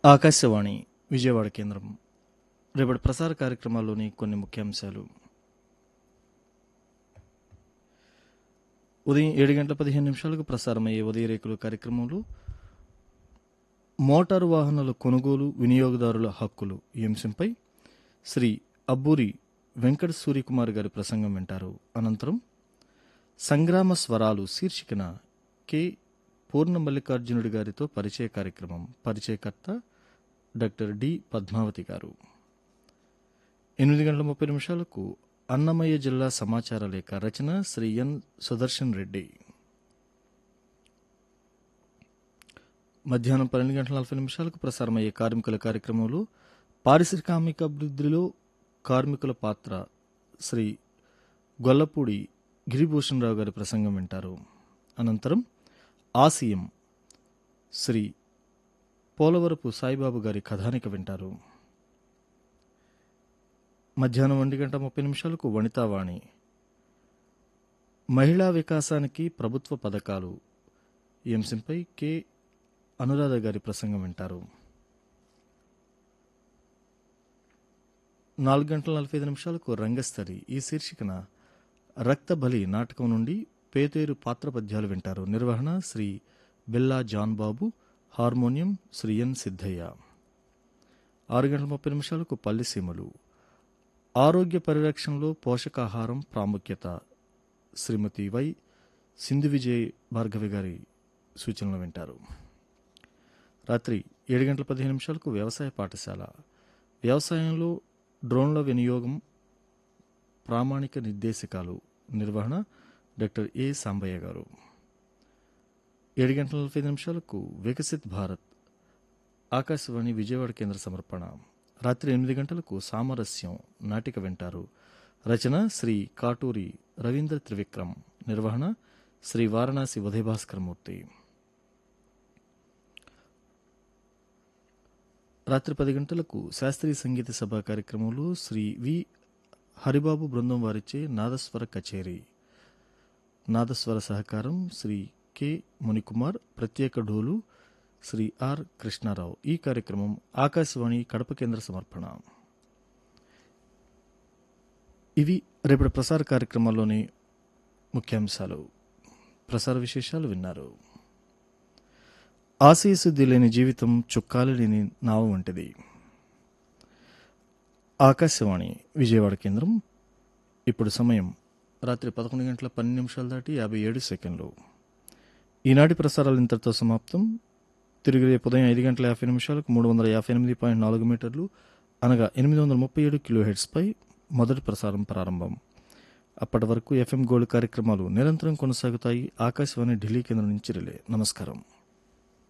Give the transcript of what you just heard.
ఆకాశవాణి విజయవాడ కేంద్రం రేపటి ప్రసార కార్యక్రమాల్లోని కొన్ని ముఖ్యాంశాలు ఉదయం ఏడు గంటల పదిహేను నిమిషాలకు ప్రసారమయ్యే ఉదయ రేకులు కార్యక్రమంలో మోటారు వాహనాల కొనుగోలు వినియోగదారుల హక్కులు ఈ అంశంపై శ్రీ అబ్బూరి వెంకట సూర్యకుమార్ గారి ప్రసంగం వింటారు అనంతరం సంగ్రామ స్వరాలు శీర్షికన కె పూర్ణ మల్లికార్జునుడి గారితో పరిచయ కార్యక్రమం పరిచయకర్త డాక్టర్ డి పద్మావతి గారు ఎనిమిది గంటల ముప్పై నిమిషాలకు అన్నమయ్య జిల్లా సమాచార లేఖ రచన శ్రీ ఎన్ సుదర్శన్ రెడ్డి మధ్యాహ్నం పన్నెండు గంటల నలభై నిమిషాలకు ప్రసారమయ్యే కార్మికుల కార్యక్రమంలో పారిశ్రామిక అభివృద్ధిలో కార్మికుల పాత్ర శ్రీ గొల్లపూడి గిరిభూషణ్ రావు గారి ప్రసంగం వింటారు అనంతరం ఆసియం శ్రీ పోలవరపు సాయిబాబు గారి కథానిక వింటారు మధ్యాహ్నం ఒంటి గంట ముప్పై నిమిషాలకు వనితావాణి మహిళా వికాసానికి ప్రభుత్వ పథకాలు ఈ అంశంపై కె అనురాధ గారి ప్రసంగం వింటారు నాలుగు గంటల నలభై ఐదు నిమిషాలకు రంగస్థలి ఈ శీర్షికన రక్త బలి నాటకం నుండి పేతేరు పాత్ర పద్యాలు వింటారు నిర్వహణ Shri Billa John Babu harmonium Shri N Siddaiah ఆరు గంటల ముప్పై నిమిషాలకు పల్లిసీమలు ఆరోగ్య పరిరక్షణలో పోషకాహారం ప్రాముఖ్యత శ్రీమతి వై సింధు విజయ్ భార్గవి గారి సూచనలు వింటారు రాత్రి ఏడు గంటల పదిహేను నిమిషాలకు వ్యవసాయ పాఠశాల వ్యవసాయంలో డ్రోన్ల వినియోగం ప్రామాణిక నిర్దేశకాలు నిర్వహణ డాక్టర్ ఏ సాంబయ్య గారు ఏడు గంటల నలభై ఐదు నిమిషాలకు వికసిత్ భారత్ ఆకాశవాణి విజయవాడ కేంద్ర సమర్పణ రాత్రి ఎనిమిది గంటలకు సామరస్యం నాటిక వింటారు రచన శ్రీ కాటూరి రవీంద్ర త్రివిక్రమ్ నిర్వహణ శ్రీ వారణాసి ఉదయభాస్కరమూర్తి రాత్రి పది గంటలకు శాస్త్రీయ సంగీత సభ కార్యక్రమంలో శ్రీ వి హరిబాబు బృందం వారిచే నాదస్వర కచేరీ నాదస్వర సహకారం శ్రీ కె మునికుమార్ ప్రత్యేక డోలు శ్రీ ఆర్ కృష్ణారావు ఈ కార్యక్రమం ఆకాశవాణి కడప కేంద్ర సమర్పణ ఇవి రేపటి ప్రసార కార్యక్రమాల్లోని ముఖ్యాంశాలు ప్రసార విశేషాలు విన్నారు ఆశయశుద్ధి లేని జీవితం చుక్కాలు లేని నావ వంటిది ఆకాశవాణి విజయవాడ కేంద్రం ఇప్పుడు సమయం రాత్రి పదకొండు గంటల పన్నెండు నిమిషాలు దాటి యాభై ఏడు సెకండ్లు ఈనాటి ప్రసారాలు ఇంతటితో సమాప్తం తిరిగి రేపు ఉదయం ఐదు గంటల యాభై నిమిషాలకు మూడు వందల యాభై ఎనిమిది పాయింట్ నాలుగు మీటర్లు అనగా ఎనిమిది వందల ముప్పై ఏడు కిలో హెడ్స్పై మొదటి ప్రసారం ప్రారంభం అప్పటి వరకు ఎఫ్ఎం గోల్డ్ కార్యక్రమాలు నిరంతరం కొనసాగుతాయి ఆకాశవాణి ఢిల్లీ కేంద్రం నుంచి రిలే నమస్కారం